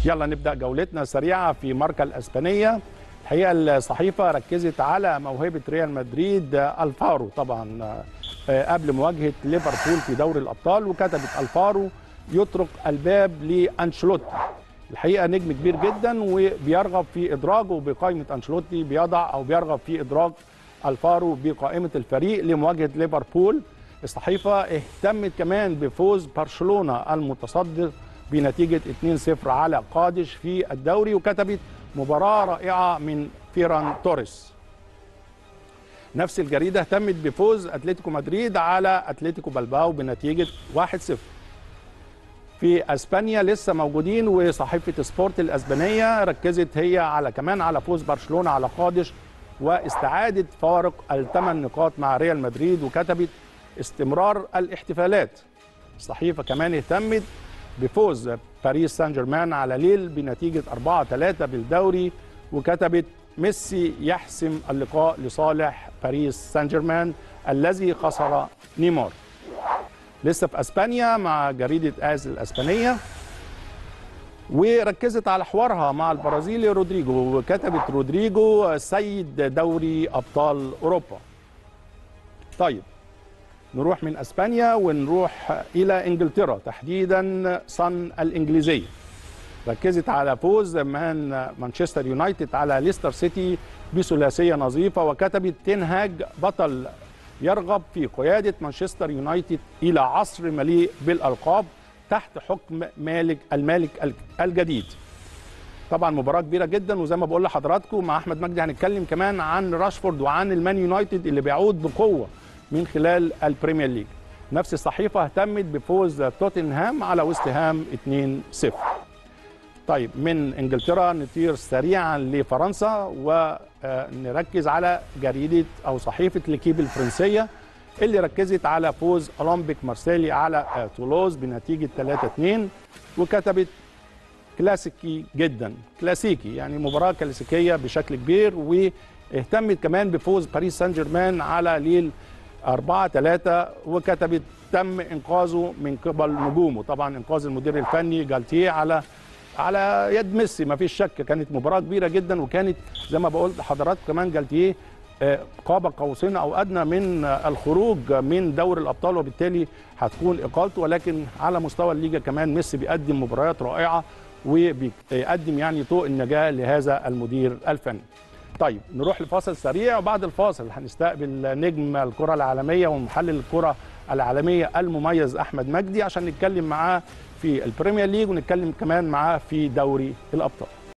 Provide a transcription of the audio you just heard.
يلا نبدا جولتنا سريعه في ماركا الاسبانيه الحقيقه الصحيفه ركزت على موهبه ريال مدريد الفارو طبعا قبل مواجهه ليفربول في دوري الابطال وكتبت الفارو يطرق الباب لانشيلوتي الحقيقه نجم كبير جدا وبيرغب في ادراجه بقائمه انشيلوتي بيضع او بيرغب في ادراج الفارو بقائمه الفريق لمواجهه ليفربول الصحيفه اهتمت كمان بفوز برشلونه المتصدر بنتيجه 2-0 على قادش في الدوري وكتبت مباراه رائعه من فيران توريس نفس الجريده اهتمت بفوز اتلتيكو مدريد على اتلتيكو بلباو بنتيجه 1-0 في اسبانيا لسه موجودين وصحيفه سبورت الاسبانيه ركزت هي على كمان على فوز برشلونه على قادش واستعاده فارق الثمان نقاط مع ريال مدريد وكتبت استمرار الاحتفالات الصحيفه كمان اهتمت بفوز باريس سان جيرمان على ليل بنتيجه 4 3 بالدوري وكتبت ميسي يحسم اللقاء لصالح باريس سان جيرمان الذي خسر نيمار لسه في اسبانيا مع جريده از الاسبانيه وركزت على حوارها مع البرازيلي رودريجو وكتبت رودريجو سيد دوري ابطال اوروبا طيب نروح من اسبانيا ونروح الى انجلترا تحديدا صن الانجليزيه ركزت على فوز من مانشستر يونايتد على ليستر سيتي بثلاثيه نظيفه وكتبت تنهاج بطل يرغب في قياده مانشستر يونايتد الى عصر مليء بالالقاب تحت حكم مالك المالك الجديد طبعا مباراه كبيره جدا وزي ما بقول لحضراتكم مع احمد مجدي هنتكلم كمان عن راشفورد وعن المان يونايتد اللي بيعود بقوه من خلال البريمير ليج نفس الصحيفه اهتمت بفوز توتنهام على ويست هام 2-0 طيب من انجلترا نطير سريعا لفرنسا ونركز على جريده او صحيفه ليكيب الفرنسيه اللي ركزت على فوز اولمبيك مارسيلي على تولوز بنتيجه 3-2 وكتبت كلاسيكي جدا كلاسيكي يعني مباراه كلاسيكيه بشكل كبير واهتمت كمان بفوز باريس سان جيرمان على ليل 4 3 وكتبت تم انقاذه من قبل نجومه طبعا انقاذ المدير الفني جالتيه على على يد ميسي ما فيش شك كانت مباراه كبيره جدا وكانت زي ما بقول لحضراتكم كمان جالتيه قاب قوسين او ادنى من الخروج من دوري الابطال وبالتالي هتكون اقالته ولكن على مستوى الليجا كمان ميسي بيقدم مباريات رائعه وبيقدم يعني طوق النجاه لهذا المدير الفني. طيب نروح لفاصل سريع وبعد الفاصل هنستقبل نجم الكره العالميه ومحلل الكره العالميه المميز احمد مجدي عشان نتكلم معاه في البريمير ليج ونتكلم كمان معاه في دوري الابطال.